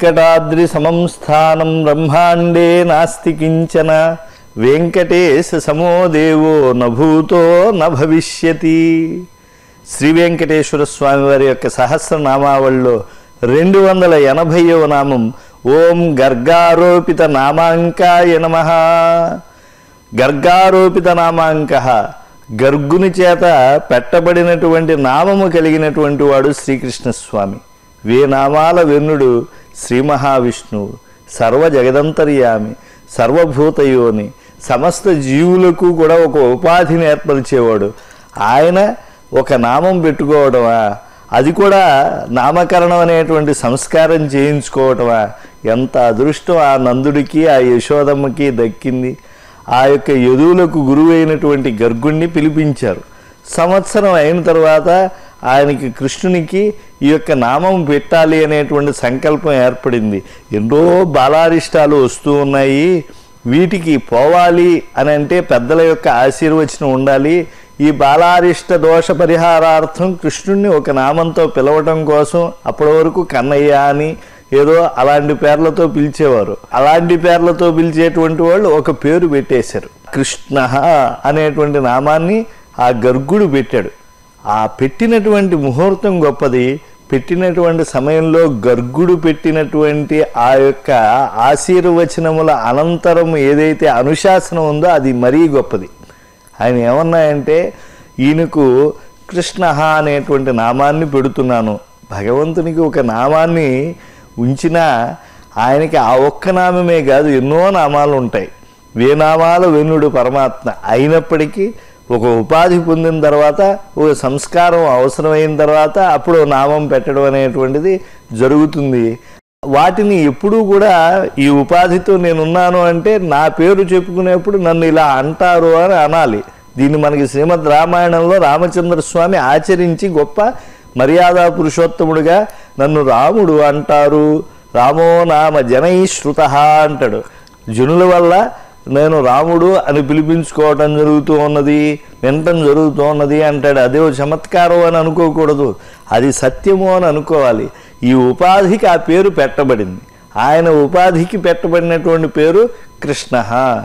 వెంకటాద్రి సమం స్థానం బ్రహ్మాండే నాస్తి కించన వెంకటేశ సమో దేవో నభూతో న భవిష్యతి శ్రీ వెంకటేశ్వర స్వామి వారి యొక్క సహస్రనామావళిలో రెండు వందల ఎనభైవ నామం ఓం గర్గారోపిత నామాంకాయ నమ గర్గారోపిత నామాంక గర్గుని చేత పెట్టబడినటువంటి నామము కలిగినటువంటి వాడు శ్రీకృష్ణస్వామి వే నామాల వెన్నుడు శ్రీ మహావిష్ణువు సర్వ జగదంతర్యామి సర్వభూతయోని సమస్త జీవులకు కూడా ఒక ఉపాధిని ఏర్పరిచేవాడు ఆయన ఒక నామం పెట్టుకోవడమా అది కూడా నామకరణం అనేటువంటి సంస్కారం చేయించుకోవటమా ఎంత అదృష్టం ఆ నందుడికి ఆ యశోదమ్మకి దక్కింది ఆ యొక్క యదువులకు గురువైనటువంటి గర్గుణ్ణి పిలిపించారు సంవత్సరం అయిన తర్వాత ఆయనకి కృష్ణునికి ఈ యొక్క నామం పెట్టాలి అనేటువంటి సంకల్పం ఏర్పడింది ఎన్నో బాలారిష్టాలు వస్తూ ఉన్నాయి వీటికి పోవాలి అని అంటే పెద్దల యొక్క ఆశీర్వచనం ఉండాలి ఈ బాలారిష్ట దోష పరిహారార్థం కృష్ణుణ్ణి ఒక నామంతో పిలవటం కోసం అప్పటి వరకు కన్నయ్య అని ఏదో అలాంటి పేర్లతో పిలిచేవారు అలాంటి పేర్లతో పిలిచేటువంటి వాళ్ళు ఒక పేరు పెట్టేశారు కృష్ణ అనేటువంటి నామాన్ని ఆ గర్గుడు పెట్టాడు ఆ పెట్టినటువంటి ముహూర్తం గొప్పది పెట్టినటువంటి సమయంలో గర్గుడు పెట్టినటువంటి ఆ యొక్క ఆశీర్వచనముల అనంతరం ఏదైతే అనుశాసనం ఉందో అది మరీ గొప్పది ఆయన ఏమన్నాయంటే ఈయనకు కృష్ణ అనేటువంటి నామాన్ని పెడుతున్నాను భగవంతునికి ఒక నామాన్ని ఉంచినా ఆయనకి ఆ ఒక్క నామమే కాదు ఎన్నో నామాలు ఉంటాయి వేనామాల వెన్నుడు పరమాత్మ అయినప్పటికీ ఒక ఉపాధి పొందిన తర్వాత ఒక సంస్కారం అవసరమైన తర్వాత అప్పుడు నామం పెట్టడం అనేటువంటిది జరుగుతుంది వాటిని ఎప్పుడూ కూడా ఈ ఉపాధితో నేనున్నాను అంటే నా పేరు చెప్పుకునేప్పుడు నన్ను ఇలా అంటారు అని అనాలి దీన్ని మనకి శ్రీమద్ రామాయణంలో రామచంద్ర స్వామి ఆచరించి గొప్ప మర్యాదా పురుషోత్తముడుగా నన్ను రాముడు అంటారు రామో నామ జనై శృత అంటాడు జనుల వల్ల నేను రాముడు అని పిలిపించుకోవటం జరుగుతూ ఉన్నది వినటం జరుగుతూ ఉన్నది అంటాడు అదే ఓ చమత్కారం అని అనుకోకూడదు అది సత్యము అని అనుకోవాలి ఈ ఉపాధికి ఆ పేరు పెట్టబడింది ఆయన ఉపాధికి పెట్టబడినటువంటి పేరు కృష్ణ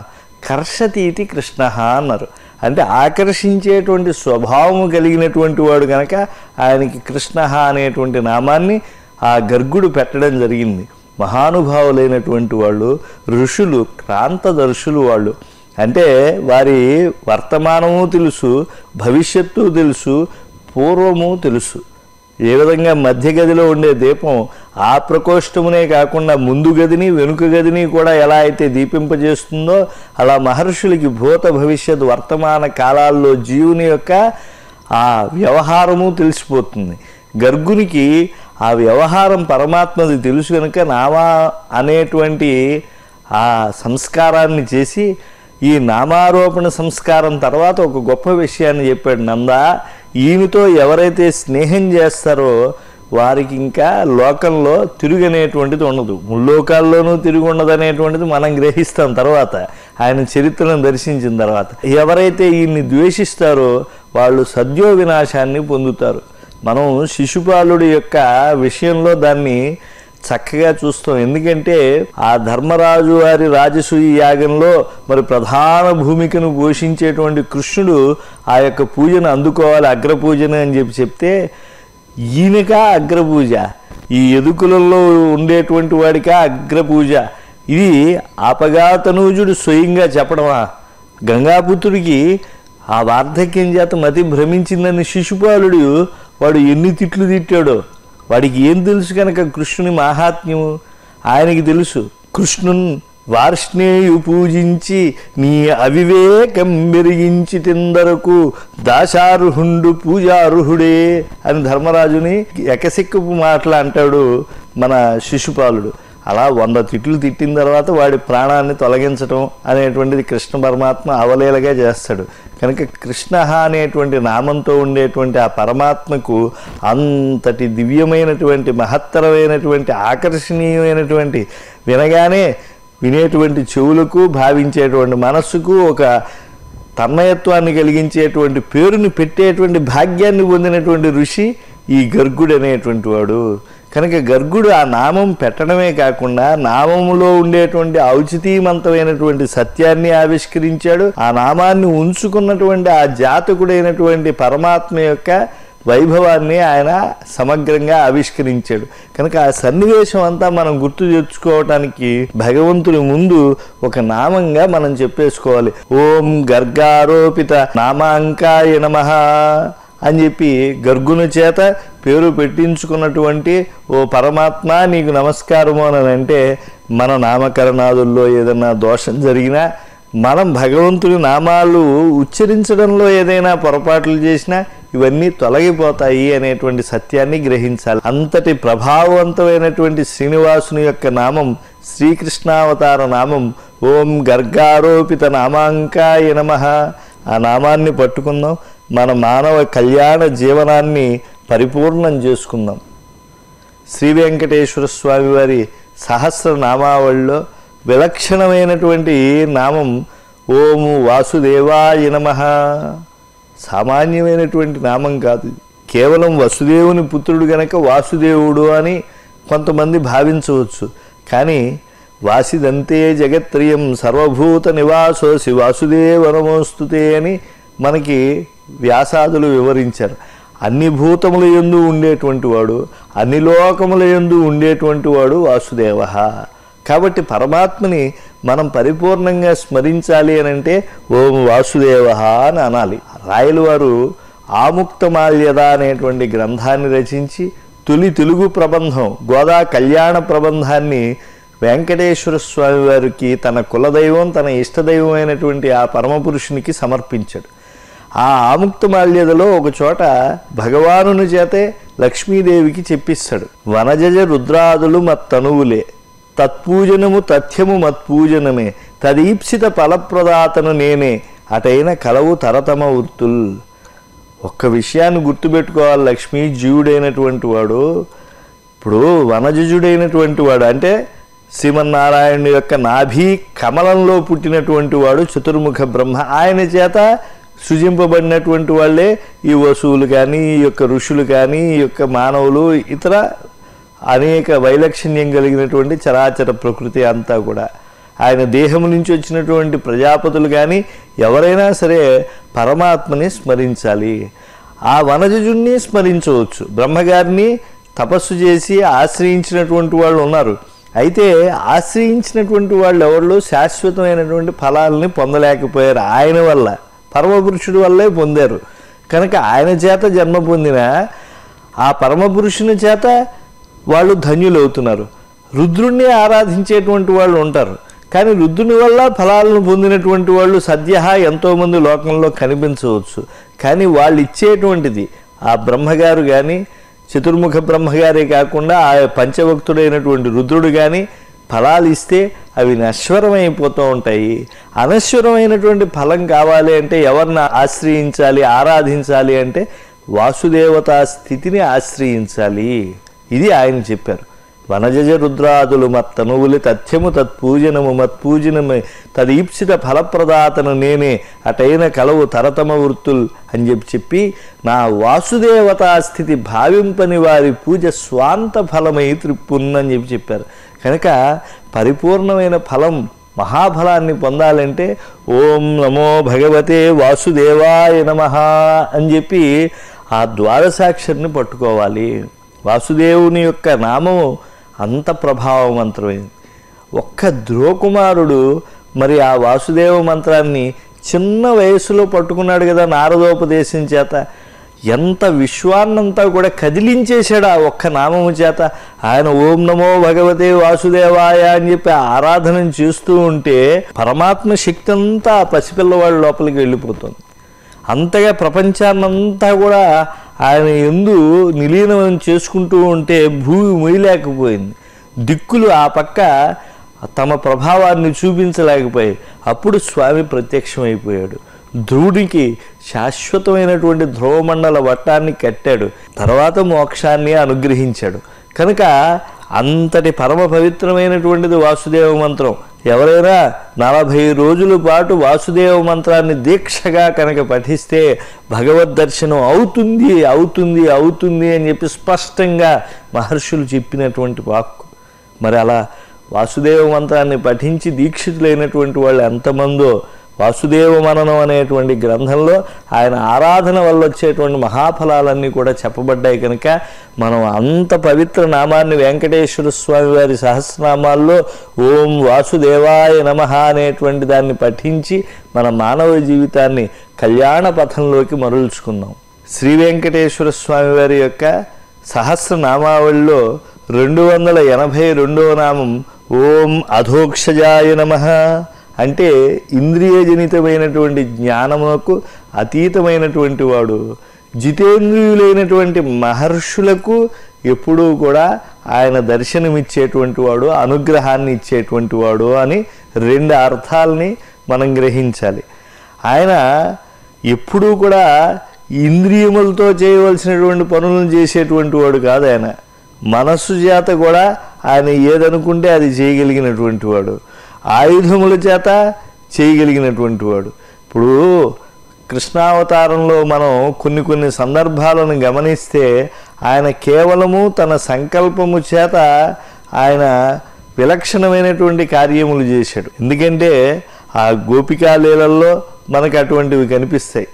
కర్షతీతి కృష్ణ అన్నారు అంటే ఆకర్షించేటువంటి స్వభావము కలిగినటువంటి వాడు కనుక ఆయనకి కృష్ణ అనేటువంటి నామాన్ని ఆ గర్గుడు పెట్టడం జరిగింది మహానుభావులైనటువంటి వాళ్ళు ఋషులు క్రాంతదర్శులు వాళ్ళు అంటే వారి వర్తమానము తెలుసు భవిష్యత్తు తెలుసు పూర్వము తెలుసు ఏ విధంగా మధ్య గదిలో ఉండే దీపం ఆ ప్రకోష్టమునే కాకుండా ముందు గదిని వెనుక గదిని కూడా ఎలా అయితే దీపింపజేస్తుందో అలా మహర్షులకి భూత భవిష్యత్ వర్తమాన కాలాల్లో జీవుని యొక్క ఆ వ్యవహారము తెలిసిపోతుంది గర్గునికి ఆ వ్యవహారం పరమాత్మది తెలుసు కనుక నామా అనేటువంటి ఆ సంస్కారాన్ని చేసి ఈ నామారోపణ సంస్కారం తర్వాత ఒక గొప్ప విషయాన్ని చెప్పాడు నంద ఈయనతో ఎవరైతే స్నేహం చేస్తారో వారికి ఇంకా లోకంలో తిరుగనేటువంటిది ఉండదు ముల్లోకాల్లోనూ తిరిగి ఉండదనేటువంటిది మనం గ్రహిస్తాం తర్వాత ఆయన చరిత్రను దర్శించిన తర్వాత ఎవరైతే ఈయన్ని ద్వేషిస్తారో వాళ్ళు సద్యో వినాశాన్ని పొందుతారు మనం శిశుపాలుడి యొక్క విషయంలో దాన్ని చక్కగా చూస్తాం ఎందుకంటే ఆ ధర్మరాజు వారి రాజసూయ యాగంలో మరి ప్రధాన భూమికను పోషించేటువంటి కృష్ణుడు ఆ యొక్క పూజను అందుకోవాలి అగ్రపూజను అని చెప్పి చెప్తే ఈయనక అగ్రపూజ ఈ ఎదుకులలో ఉండేటువంటి వాడిక అగ్రపూజ ఇది ఆపగాతనూజుడు స్వయంగా చెప్పడమా గంగాపుత్రుడికి ఆ వార్ధక్యం చేత మతి భ్రమించిందని శిశుపాలుడు వాడు ఎన్ని తిట్లు తిట్టాడో వాడికి ఏం తెలుసు కనుక కృష్ణుని మాహాత్మ్యము ఆయనకి తెలుసు కృష్ణున్ వార్ష్ణేయు పూజించి నీ అవివేకం మెరిగించి తిందరకు దాశార్హుండు పూజార్హుడే అని ధర్మరాజుని ఎకసిక్కపు మాటలు అంటాడు మన శిశుపాలుడు అలా వంద తిట్లు తిట్టిన తర్వాత వాడి ప్రాణాన్ని తొలగించడం అనేటువంటిది కృష్ణ పరమాత్మ అవలేలగా చేస్తాడు కనుక కృష్ణ అనేటువంటి నామంతో ఉండేటువంటి ఆ పరమాత్మకు అంతటి దివ్యమైనటువంటి మహత్తరమైనటువంటి ఆకర్షణీయమైనటువంటి వినగానే వినేటువంటి చెవులకు భావించేటువంటి మనస్సుకు ఒక తన్మయత్వాన్ని కలిగించేటువంటి పేరుని పెట్టేటువంటి భాగ్యాన్ని పొందినటువంటి ఋషి ఈ గర్గుడు అనేటువంటి వాడు కనుక గర్గుడు ఆ నామం పెట్టడమే కాకుండా నామములో ఉండేటువంటి ఔచితీమంతమైనటువంటి సత్యాన్ని ఆవిష్కరించాడు ఆ నామాన్ని ఉంచుకున్నటువంటి ఆ జాతకుడైనటువంటి పరమాత్మ యొక్క వైభవాన్ని ఆయన సమగ్రంగా ఆవిష్కరించాడు కనుక ఆ సన్నివేశం అంతా మనం గుర్తు తెచ్చుకోవటానికి భగవంతుని ముందు ఒక నామంగా మనం చెప్పేసుకోవాలి ఓం గర్గారోపిత నామాంకాయ నమః అని చెప్పి గర్గుని చేత పేరు పెట్టించుకున్నటువంటి ఓ పరమాత్మ నీకు నమస్కారము అని అంటే మన నామకరణాదుల్లో ఏదైనా దోషం జరిగినా మనం భగవంతుని నామాలు ఉచ్చరించడంలో ఏదైనా పొరపాట్లు చేసినా ఇవన్నీ తొలగిపోతాయి అనేటువంటి సత్యాన్ని గ్రహించాలి అంతటి ప్రభావవంతమైనటువంటి శ్రీనివాసుని యొక్క నామం శ్రీకృష్ణావతార నామం ఓం గర్గారోపిత నామాంకాయ నమః ఆ నామాన్ని పట్టుకుందాం మన మానవ కళ్యాణ జీవనాన్ని పరిపూర్ణం చేసుకుందాం శ్రీ వెంకటేశ్వర స్వామి వారి సహస్రనామావళిలో విలక్షణమైనటువంటి నామం ఓము వాసుదేవాయ నమ సామాన్యమైనటువంటి నామం కాదు కేవలం వసుదేవుని పుత్రుడు గనక వాసుదేవుడు అని కొంతమంది భావించవచ్చు కానీ వాసిదంతే జగత్రయం సర్వభూత నివాసోసి వాసుదేవనమోస్తుతే అని మనకి వ్యాసాదులు వివరించారు అన్ని భూతముల యందు ఉండేటువంటి వాడు అన్ని లోకముల యందు ఉండేటువంటి వాడు వాసుదేవ కాబట్టి పరమాత్మని మనం పరిపూర్ణంగా స్మరించాలి అని అంటే ఓం వాసుదేవ అని అనాలి రాయలు వారు ఆముక్తమాల్యద అనేటువంటి గ్రంథాన్ని రచించి తొలి తెలుగు ప్రబంధం గోదా కళ్యాణ ప్రబంధాన్ని వెంకటేశ్వర స్వామి వారికి తన కులదైవం తన ఇష్టదైవం అయినటువంటి ఆ పరమపురుషునికి సమర్పించాడు ఆ ఆముక్తమాల్యదలో ఒక చోట భగవానుని చేతే లక్ష్మీదేవికి చెప్పిస్తాడు వనజజ రుద్రాదులు మత్తనువులే తత్పూజనము తథ్యము మత్పూజనమే తదీప్సిత ఫలప్రదాతను నేనే అటైన కలవు తరతమ వృత్తుల్ ఒక్క విషయాన్ని గుర్తుపెట్టుకోవాలి లక్ష్మీ జీవుడైనటువంటి వాడు ఇప్పుడు వనజజుడైనటువంటి వాడు అంటే శ్రీమన్నారాయణుని యొక్క నాభి కమలంలో పుట్టినటువంటి వాడు చతుర్ముఖ బ్రహ్మ ఆయన చేత సృజింపబడినటువంటి వాళ్ళే ఈ వసువులు కానీ ఈ యొక్క ఋషులు కానీ ఈ యొక్క మానవులు ఇతర అనేక వైలక్షణ్యం కలిగినటువంటి చరాచర ప్రకృతి అంతా కూడా ఆయన దేహం నుంచి వచ్చినటువంటి ప్రజాపతులు కానీ ఎవరైనా సరే పరమాత్మని స్మరించాలి ఆ వనజుని స్మరించవచ్చు బ్రహ్మగారిని తపస్సు చేసి ఆశ్రయించినటువంటి వాళ్ళు ఉన్నారు అయితే ఆశ్రయించినటువంటి వాళ్ళు ఎవరు శాశ్వతమైనటువంటి ఫలాలని పొందలేకపోయారు ఆయన వల్ల పరమపురుషుడి వల్లే పొందారు కనుక ఆయన చేత జన్మ పొందిన ఆ పరమపురుషుని చేత వాళ్ళు ధన్యులవుతున్నారు రుద్రుణ్ణి ఆరాధించేటువంటి వాళ్ళు ఉంటారు కానీ రుద్రుని వల్ల ఫలాలను పొందినటువంటి వాళ్ళు సద్య ఎంతోమంది లోకంలో కనిపించవచ్చు కానీ వాళ్ళు ఇచ్చేటువంటిది ఆ బ్రహ్మగారు కానీ చతుర్ముఖ బ్రహ్మగారే కాకుండా ఆ పంచభక్తుడైనటువంటి రుద్రుడు కానీ ఫలాలు ఇస్తే అవి నశ్వరమైపోతూ ఉంటాయి అనశ్వరమైనటువంటి ఫలం కావాలి అంటే ఎవరిని ఆశ్రయించాలి ఆరాధించాలి అంటే వాసుదేవతా స్థితిని ఆశ్రయించాలి ఇది ఆయన చెప్పారు వనజజ రుద్రాదులు మత్తనువులి తథ్యము తత్పూజనము మత్పూజనమే తదీప్సిత ఫలప్రదాతను నేనే అటైన కలవు తరతమ వృత్తుల్ అని చెప్పి చెప్పి నా వాసుదేవతా స్థితి భావింపని వారి పూజ స్వాంత ఫలమై త్రిప్పున్నని చెప్పి చెప్పారు కనుక పరిపూర్ణమైన ఫలం మహాఫలాన్ని పొందాలంటే ఓం నమో భగవతే వాసుదేవాయ నమ అని చెప్పి ఆ ద్వాదశాక్షరిని పట్టుకోవాలి వాసుదేవుని యొక్క నామము అంత ప్రభావవంతమైంది ఒక్క ధ్రువకుమారుడు మరి ఆ వాసుదేవ మంత్రాన్ని చిన్న వయసులో పట్టుకున్నాడు కదా నారదోపదేశం చేత ఎంత విశ్వాన్నంతా కూడా కదిలించేశాడు ఆ ఒక్క నామము చేత ఆయన ఓం నమో భగవతే వాసుదేవాయ అని చెప్పి ఆరాధన చేస్తూ ఉంటే పరమాత్మ శక్తి అంతా ఆ పసిపిల్లవాడి లోపలికి వెళ్ళిపోతుంది అంతగా ప్రపంచాన్నంతా కూడా ఆయన ఎందు నిలీనం చేసుకుంటూ ఉంటే భూమి మొయ్యలేకపోయింది దిక్కులు ఆ పక్క తమ ప్రభావాన్ని చూపించలేకపోయాయి అప్పుడు స్వామి ప్రత్యక్షమైపోయాడు ధ్రువుడికి శాశ్వతమైనటువంటి ధ్రువమండల వట్టాన్ని కట్టాడు తర్వాత మోక్షాన్ని అనుగ్రహించాడు కనుక అంతటి పరమ పవిత్రమైనటువంటిది వాసుదేవ మంత్రం ఎవరైనా నలభై రోజుల పాటు వాసుదేవ మంత్రాన్ని దీక్షగా కనుక పఠిస్తే భగవద్ దర్శనం అవుతుంది అవుతుంది అవుతుంది అని చెప్పి స్పష్టంగా మహర్షులు చెప్పినటువంటి వాక్కు మరి అలా వాసుదేవ మంత్రాన్ని పఠించి దీక్షితులైనటువంటి వాళ్ళు ఎంతమందో వాసుదేవ మననం అనేటువంటి గ్రంథంలో ఆయన ఆరాధన వల్ల వచ్చేటువంటి మహాఫలాలన్నీ కూడా చెప్పబడ్డాయి కనుక మనం అంత పవిత్ర నామాన్ని వెంకటేశ్వర స్వామి వారి సహస్రనామాల్లో ఓం వాసుదేవాయ నమ అనేటువంటి దాన్ని పఠించి మన మానవ జీవితాన్ని కళ్యాణ పథంలోకి మరల్చుకుందాం శ్రీ వెంకటేశ్వర స్వామి వారి యొక్క సహస్రనామావళిలో రెండు వందల ఎనభై రెండవ నామం ఓం అధోక్షజాయ నమ అంటే ఇంద్రియజనితమైనటువంటి జ్ఞానమునకు అతీతమైనటువంటి వాడు జితేంద్రియులైనటువంటి మహర్షులకు ఎప్పుడూ కూడా ఆయన దర్శనమిచ్చేటువంటి వాడు అనుగ్రహాన్ని ఇచ్చేటువంటి వాడు అని రెండు అర్థాలని మనం గ్రహించాలి ఆయన ఎప్పుడూ కూడా ఇంద్రియములతో చేయవలసినటువంటి పనులను చేసేటువంటి వాడు కాదు ఆయన మనస్సు చేత కూడా ఆయన ఏదనుకుంటే అది చేయగలిగినటువంటి వాడు ఆయుధముల చేత చేయగలిగినటువంటి వాడు ఇప్పుడు కృష్ణావతారంలో మనం కొన్ని కొన్ని సందర్భాలను గమనిస్తే ఆయన కేవలము తన సంకల్పము చేత ఆయన విలక్షణమైనటువంటి కార్యములు చేశాడు ఎందుకంటే ఆ గోపికా లీలల్లో మనకు అటువంటివి కనిపిస్తాయి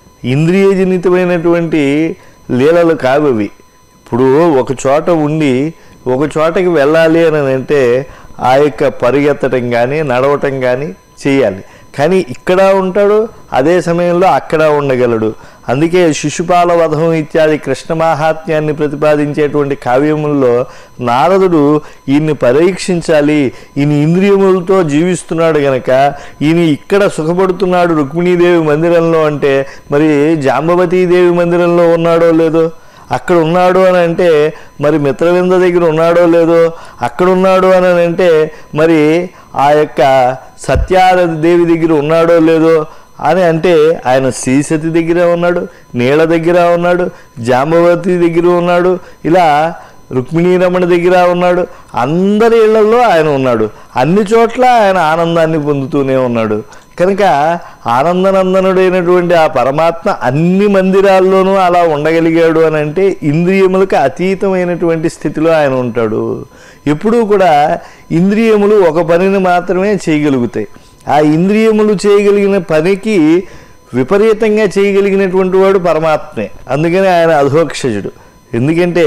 ఇంద్రియజనితమైనటువంటి లీలలు కావవి ఇప్పుడు ఒక చోట ఉండి ఒక చోటకి వెళ్ళాలి అని అంటే ఆ యొక్క పరిగెత్తడం కానీ నడవటం కానీ చేయాలి కానీ ఇక్కడ ఉంటాడు అదే సమయంలో అక్కడ ఉండగలడు అందుకే శిశుపాల వధం ఇత్యాది కృష్ణ మాహాత్మ్యాన్ని ప్రతిపాదించేటువంటి కావ్యముల్లో నారదుడు ఈయన్ని పరీక్షించాలి ఈయన ఇంద్రియములతో జీవిస్తున్నాడు గనక ఈయన ఇక్కడ సుఖపడుతున్నాడు రుక్మిణీదేవి మందిరంలో అంటే మరి జాంబవతీదేవి మందిరంలో ఉన్నాడో లేదో అక్కడ ఉన్నాడు అని అంటే మరి మిత్రవింద దగ్గర ఉన్నాడో లేదో అక్కడ ఉన్నాడు అని అంటే మరి ఆ యొక్క సత్యారథి దేవి దగ్గర ఉన్నాడో లేదో అని అంటే ఆయన శ్రీసతి దగ్గర ఉన్నాడు నీళ్ళ దగ్గర ఉన్నాడు జాంబవతి దగ్గర ఉన్నాడు ఇలా రుక్మిణీరమణ దగ్గర ఉన్నాడు అందరి ఇళ్లలో ఆయన ఉన్నాడు అన్ని చోట్ల ఆయన ఆనందాన్ని పొందుతూనే ఉన్నాడు కనుక ఆనందనందనుడైనటువంటి ఆ పరమాత్మ అన్ని మందిరాల్లోనూ అలా ఉండగలిగాడు అని అంటే ఇంద్రియములకు అతీతమైనటువంటి స్థితిలో ఆయన ఉంటాడు ఎప్పుడూ కూడా ఇంద్రియములు ఒక పనిని మాత్రమే చేయగలుగుతాయి ఆ ఇంద్రియములు చేయగలిగిన పనికి విపరీతంగా చేయగలిగినటువంటి వాడు పరమాత్మే అందుకని ఆయన అధోక్షజుడు ఎందుకంటే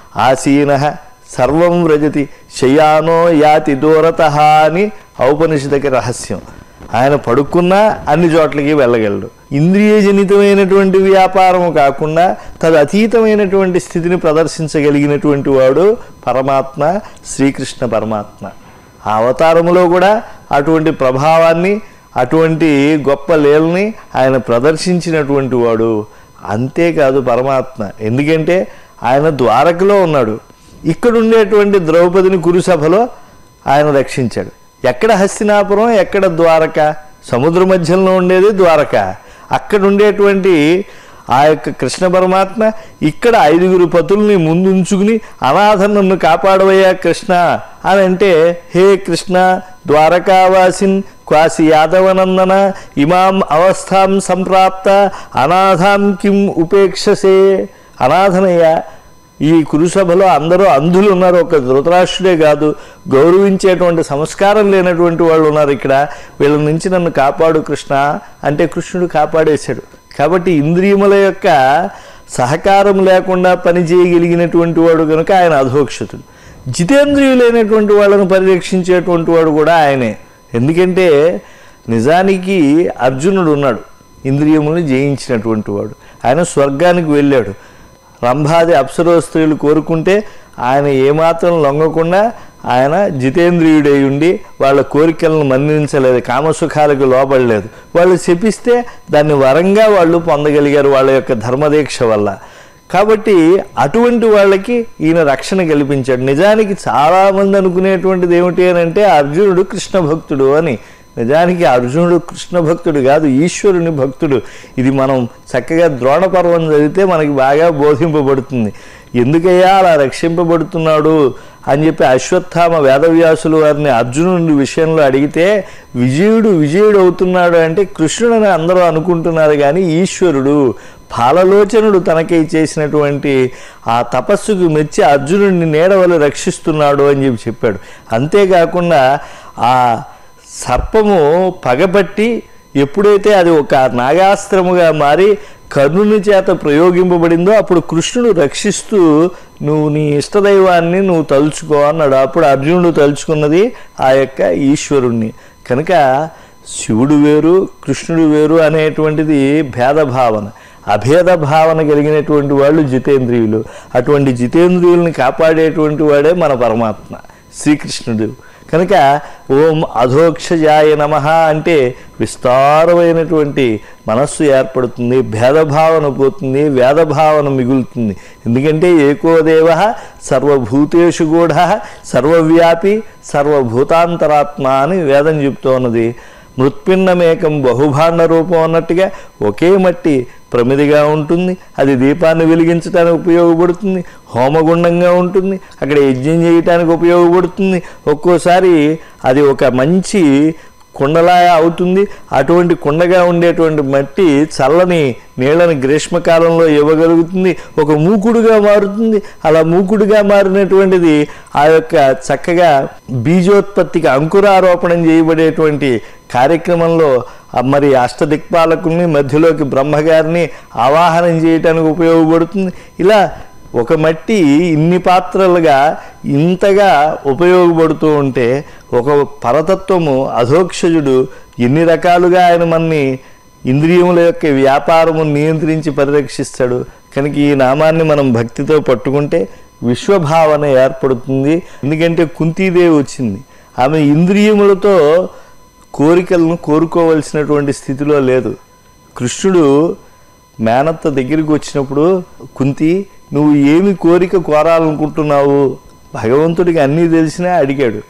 ఆసీన సర్వం వ్రజతి శయానో యాతి దూరత అని ఔపనిషదకి రహస్యం ఆయన పడుకున్నా అన్ని చోట్లకి వెళ్ళగలడు ఇంద్రియజనితమైనటువంటి వ్యాపారం కాకుండా తదు అతీతమైనటువంటి స్థితిని ప్రదర్శించగలిగినటువంటి వాడు పరమాత్మ శ్రీకృష్ణ పరమాత్మ ఆ అవతారములో కూడా అటువంటి ప్రభావాన్ని అటువంటి గొప్ప లీలని ఆయన ప్రదర్శించినటువంటి వాడు అంతేకాదు పరమాత్మ ఎందుకంటే ఆయన ద్వారకలో ఉన్నాడు ఇక్కడ ఉండేటువంటి ద్రౌపదిని కురుసభలో ఆయన రక్షించాడు ఎక్కడ హస్తినాపురం ఎక్కడ ద్వారక సముద్ర మధ్యంలో ఉండేది ద్వారక అక్కడ ఉండేటువంటి ఆ యొక్క కృష్ణ పరమాత్మ ఇక్కడ ఐదుగురు పతుల్ని ముందుంచుకుని అనాథ నన్ను కాపాడవయ్యా కృష్ణ అని అంటే హే కృష్ణ ద్వారకావాసిన్ క్వాసి యాదవనందన ఇమాం అవస్థాం సంప్రాప్త అనాథాం కిం ఉపేక్షసే అనాథనయ్యా ఈ కురుసభలో అందరూ అంధులు ఉన్నారు ఒక ధృతరాష్ట్రుడే కాదు గౌరవించేటువంటి సంస్కారం లేనటువంటి వాళ్ళు ఉన్నారు ఇక్కడ వీళ్ళ నుంచి నన్ను కాపాడు కృష్ణ అంటే కృష్ణుడు కాపాడేశాడు కాబట్టి ఇంద్రియముల యొక్క సహకారం లేకుండా పని చేయగలిగినటువంటి వాడు కనుక ఆయన అధోక్షతుడు జితేంద్రియులైనటువంటి వాళ్ళను పరిరక్షించేటువంటి వాడు కూడా ఆయనే ఎందుకంటే నిజానికి అర్జునుడు ఉన్నాడు ఇంద్రియములను జయించినటువంటి వాడు ఆయన స్వర్గానికి వెళ్ళాడు రంభాది అప్సరో స్త్రీలు కోరుకుంటే ఆయన ఏమాత్రం లొంగకుండా ఆయన జితేంద్రియుడై ఉండి వాళ్ళ కోరికలను మన్నించలేదు కామసుఖాలకు లోబడలేదు వాళ్ళు శపిస్తే దాన్ని వరంగా వాళ్ళు పొందగలిగారు వాళ్ళ యొక్క ధర్మదీక్ష వల్ల కాబట్టి అటువంటి వాళ్ళకి ఈయన రక్షణ కల్పించాడు నిజానికి చాలామంది అనుకునేటువంటిది ఏమిటి అని అంటే అర్జునుడు కృష్ణ భక్తుడు అని నిజానికి అర్జునుడు కృష్ణ భక్తుడు కాదు ఈశ్వరుని భక్తుడు ఇది మనం చక్కగా ద్రోణ పర్వం చదివితే మనకి బాగా బోధింపబడుతుంది ఎందుకయ్యా అలా రక్షింపబడుతున్నాడు అని చెప్పి అశ్వత్థామ వేదవ్యాసులు వారిని అర్జునుడి విషయంలో అడిగితే విజయుడు విజయుడు అవుతున్నాడు అంటే కృష్ణుడని అందరూ అనుకుంటున్నారు కానీ ఈశ్వరుడు పాలలోచనుడు తనకై చేసినటువంటి ఆ తపస్సుకు మెచ్చి అర్జునుడిని నీడవలు రక్షిస్తున్నాడు అని చెప్పి చెప్పాడు అంతేకాకుండా ఆ సర్పము పగబట్టి ఎప్పుడైతే అది ఒక నాగాస్త్రముగా మారి కర్ణుని చేత ప్రయోగింపబడిందో అప్పుడు కృష్ణుడు రక్షిస్తూ నువ్వు నీ ఇష్టదైవాన్ని నువ్వు తలుచుకో అన్నాడు అప్పుడు అర్జునుడు తలుచుకున్నది ఆ యొక్క ఈశ్వరుణ్ణి కనుక శివుడు వేరు కృష్ణుడు వేరు అనేటువంటిది భేదభావన అభేద భావన కలిగినటువంటి వాళ్ళు జితేంద్రియులు అటువంటి జితేంద్రియుల్ని కాపాడేటువంటి వాడే మన పరమాత్మ శ్రీకృష్ణుడు కనుక ఓం అధోక్షజాయ నమ అంటే విస్తారమైనటువంటి మనస్సు ఏర్పడుతుంది భేదభావన పోతుంది వేదభావన మిగులుతుంది ఎందుకంటే ఏకోదేవ సర్వభూతేషు గూఢ సర్వవ్యాపి సర్వభూతాంతరాత్మ అని వేదం చెప్తూ ఉన్నది మృత్పిన్నమేకం బహుభాండ రూపం అన్నట్టుగా ఒకే మట్టి ప్రమిదిగా ఉంటుంది అది దీపాన్ని వెలిగించడానికి ఉపయోగపడుతుంది హోమగుండంగా ఉంటుంది అక్కడ యజ్ఞం చేయటానికి ఉపయోగపడుతుంది ఒక్కోసారి అది ఒక మంచి కుండలా అవుతుంది అటువంటి కుండగా ఉండేటువంటి మట్టి చల్లని నీళ్ళని గ్రీష్మకాలంలో ఇవ్వగలుగుతుంది ఒక మూకుడుగా మారుతుంది అలా మూకుడుగా మారినటువంటిది ఆ యొక్క చక్కగా బీజోత్పత్తికి అంకురారోపణం చేయబడేటువంటి కార్యక్రమంలో ఆ మరి అష్టదిక్పాలకుల్ని మధ్యలోకి బ్రహ్మగారిని ఆవాహనం చేయటానికి ఉపయోగపడుతుంది ఇలా ఒక మట్టి ఇన్ని పాత్రలుగా ఇంతగా ఉపయోగపడుతూ ఉంటే ఒక పరతత్వము అధోక్షజుడు ఎన్ని రకాలుగా ఆయన మనని ఇంద్రియముల యొక్క వ్యాపారము నియంత్రించి పరిరక్షిస్తాడు కనుక ఈ నామాన్ని మనం భక్తితో పట్టుకుంటే విశ్వభావన ఏర్పడుతుంది ఎందుకంటే కుంతీదేవి వచ్చింది ఆమె ఇంద్రియములతో కోరికలను కోరుకోవలసినటువంటి స్థితిలో లేదు కృష్ణుడు మేనత్త దగ్గరికి వచ్చినప్పుడు కుంతి నువ్వు ఏమి కోరిక కోరాలనుకుంటున్నావు భగవంతుడికి అన్నీ తెలిసినా అడిగాడు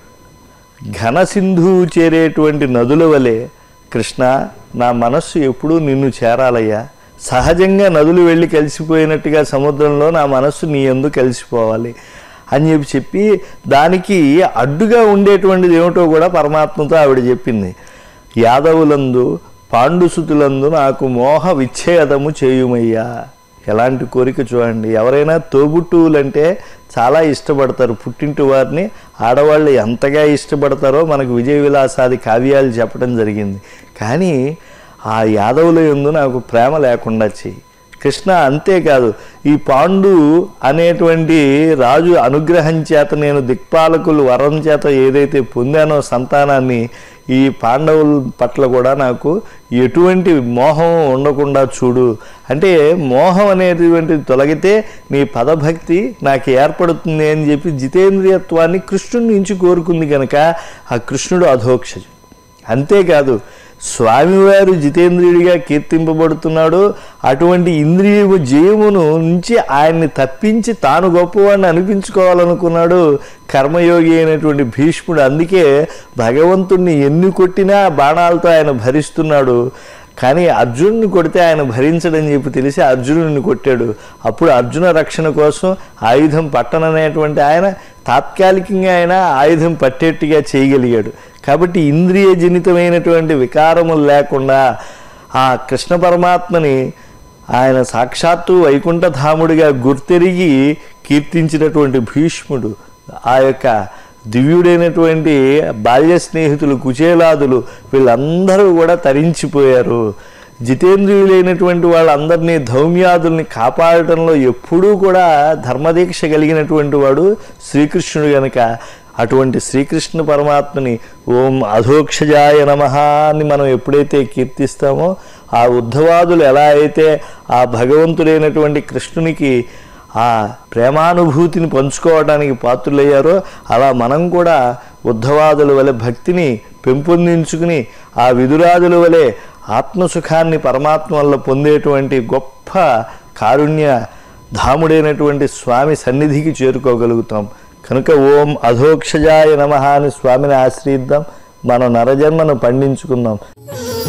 ఘనసింధువు చేరేటువంటి నదుల వలె కృష్ణ నా మనస్సు ఎప్పుడూ నిన్ను చేరాలయ్యా సహజంగా నదులు వెళ్ళి కలిసిపోయినట్టుగా సముద్రంలో నా మనస్సు నీ ఎందు కలిసిపోవాలి అని చెప్పి చెప్పి దానికి అడ్డుగా ఉండేటువంటిది ఏమిటో కూడా పరమాత్మతో ఆవిడ చెప్పింది యాదవులందు పాండుసుతులందు నాకు మోహ విచ్ఛేదము చేయుమయ్యా ఎలాంటి కోరిక చూడండి ఎవరైనా తోబుట్టువులంటే చాలా ఇష్టపడతారు పుట్టింటి వారిని ఆడవాళ్ళు ఎంతగా ఇష్టపడతారో మనకు విజయ విలాసాది కావ్యాలు చెప్పడం జరిగింది కానీ ఆ యాదవుల యందు నాకు ప్రేమ లేకుండా చెయ్యి కృష్ణ అంతేకాదు ఈ పాండు అనేటువంటి రాజు అనుగ్రహం చేత నేను దిక్పాలకులు వరం చేత ఏదైతే పొందానో సంతానాన్ని ఈ పాండవుల పట్ల కూడా నాకు ఎటువంటి మోహం ఉండకుండా చూడు అంటే మోహం అనేటువంటిది తొలగితే నీ పదభక్తి నాకు ఏర్పడుతుంది అని చెప్పి జితేంద్రియత్వాన్ని కృష్ణుడి నుంచి కోరుకుంది కనుక ఆ కృష్ణుడు అధోక్షజు అంతేకాదు స్వామివారు జితేంద్రియుడిగా కీర్తింపబడుతున్నాడు అటువంటి ఇంద్రియము జయమును నుంచి ఆయన్ని తప్పించి తాను గొప్పవాడిని అనిపించుకోవాలనుకున్నాడు కర్మయోగి అయినటువంటి భీష్ముడు అందుకే భగవంతుణ్ణి ఎన్ని కొట్టినా బాణాలతో ఆయన భరిస్తున్నాడు కానీ అర్జునుడిని కొడితే ఆయన భరించడని చెప్పి తెలిసి అర్జునుడిని కొట్టాడు అప్పుడు అర్జున రక్షణ కోసం ఆయుధం పట్టననేటువంటి ఆయన తాత్కాలికంగా ఆయన ఆయుధం పట్టేట్టుగా చేయగలిగాడు కాబట్టి ఇంద్రియ జనితమైనటువంటి వికారములు లేకుండా ఆ కృష్ణ పరమాత్మని ఆయన సాక్షాత్తు వైకుంఠధాముడిగా గుర్తెరిగి కీర్తించినటువంటి భీష్ముడు ఆ యొక్క దివ్యుడైనటువంటి బాల్య స్నేహితులు కుచేలాదులు వీళ్ళందరూ కూడా తరించిపోయారు జితేంద్రియులైనటువంటి వాళ్ళందరినీ ధౌమ్యాదుల్ని కాపాడటంలో ఎప్పుడూ కూడా ధర్మదీక్ష కలిగినటువంటి వాడు శ్రీకృష్ణుడు గనుక అటువంటి శ్రీకృష్ణ పరమాత్మని ఓం అధోక్షజాయ నమ అని మనం ఎప్పుడైతే కీర్తిస్తామో ఆ ఉద్ధవాదులు ఎలా అయితే ఆ భగవంతుడైనటువంటి కృష్ణునికి ఆ ప్రేమానుభూతిని పంచుకోవడానికి పాత్రులయ్యారో అలా మనం కూడా ఉద్ధవాదుల వలె భక్తిని పెంపొందించుకుని ఆ విదురాదుల వలె ఆత్మసుఖాన్ని పరమాత్మ వల్ల పొందేటువంటి గొప్ప కారుణ్య ధాముడైనటువంటి స్వామి సన్నిధికి చేరుకోగలుగుతాం కనుక ఓం అధోక్షజాయ నమ అని స్వామిని ఆశ్రయిద్దాం మన నరజన్మను పండించుకుందాం